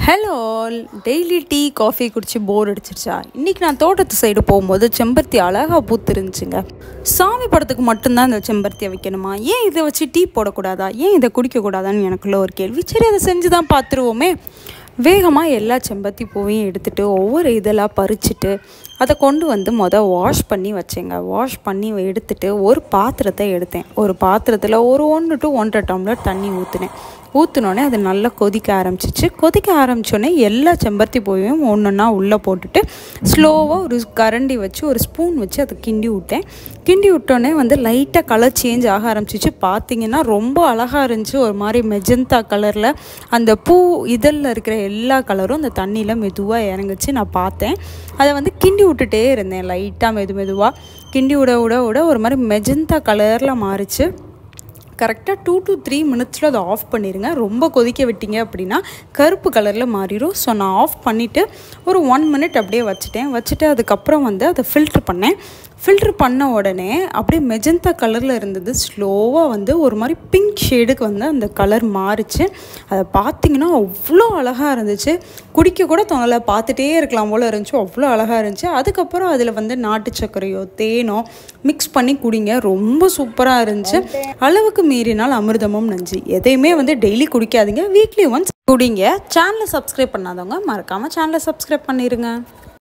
hello all daily tea coffee குடிச்சு bore அடிச்சிருச்சா இன்றைக்கி நான் தோட்டத்து சைடு போகும்போது செம்பருத்தி அழகாக பூத்துருந்துச்சுங்க சாமி படத்துக்கு மட்டும்தான் இந்த செம்பருத்தியை வைக்கணுமா ஏன் இதை வச்சு டீ போடக்கூடாதா ஏன் இதை குடிக்கக்கூடாதான்னு எனக்குள்ள ஒரு கேள்வி சரி அதை செஞ்சு தான் பார்த்துருவோமே வேகமாக எல்லா செம்பருத்தி பூவையும் எடுத்துட்டு ஒவ்வொரு இதெல்லாம் பறிச்சுட்டு அதை கொண்டு வந்து மொதல் வாஷ் பண்ணி வச்சேங்க வாஷ் பண்ணி எடுத்துட்டு ஒரு பாத்திரத்தை எடுத்தேன் ஒரு பாத்திரத்தில் ஒரு ஒன்று டு ஒன்றரை டம்ளர் தண்ணி ஊற்றினேன் ஊற்றினோடனே அது நல்லா கொதிக்க ஆரம்பிச்சிச்சு கொதிக்க ஆரம்பித்தோடனே எல்லா செம்பருத்தி பூவையும் ஒன்று ஒன்றா உள்ளே போட்டுட்டு ஸ்லோவாக ஒரு கரண்டி வச்சு ஒரு ஸ்பூன் வச்சு அதை கிண்டி விட்டேன் கிண்டி விட்டோடனே வந்து லைட்டாக கலர் சேஞ்ச் ஆக ஆரம்பிச்சிச்சு பார்த்தீங்கன்னா ரொம்ப அழகாக இருந்துச்சு ஒரு மாதிரி மெஜந்தா கலரில் அந்த பூ இதழில் இருக்கிற எல்லா கலரும் அந்த தண்ணியில் மெதுவாக இறங்குச்சு நான் பார்த்தேன் அதை வந்து கிண்டி விட்டுட்டே இருந்தேன் லைட்டாக மெது மெதுவாக கிண்டி விட விட விட ஒரு மாதிரி மெஜந்தா கலரில் மாறிச்சு கரெக்டாக டூ டு த்ரீ மினிட்ஸில் அதை ஆஃப் பண்ணிடுங்க ரொம்ப கொதிக்க விட்டீங்க அப்படின்னா கருப்பு கலரில் மாறிடும் ஸோ நான் ஆஃப் பண்ணிவிட்டு ஒரு ஒன் மினிட் அப்படியே வச்சுட்டேன் வச்சுட்டு அதுக்கப்புறம் வந்து அதை ஃபில்ட்ரு பண்ணேன் ஃபில்ட்ரு பண்ண உடனே அப்படியே மெஜந்தா கலரில் இருந்தது ஸ்லோவாக வந்து ஒரு மாதிரி பிங்க் ஷேடுக்கு வந்து அந்த கலர் மாறிச்சு அதை பார்த்தீங்கன்னா அவ்வளோ அழகாக இருந்துச்சு குடிக்க கூட தோணலை பார்த்துட்டே இருக்கலாம் போல் இருந்துச்சு அவ்வளோ அழகாக இருந்துச்சு அதுக்கப்புறம் அதில் வந்து நாட்டு சர்க்கரையோ தேனோ மிக்ஸ் பண்ணி குடிங்க ரொம்ப சூப்பராக இருந்துச்சு அளவுக்கு மீறினால் அமிர்தமும் நஞ்சு எதையுமே வந்து டெய்லி குடிக்காதீங்க வீக்லி ஒன்ஸ் குடிங்க சேனலை சப்ஸ்கிரைப் பண்ணாதவங்க மறக்காமல் சேனலை சப்ஸ்கிரைப் பண்ணிடுங்க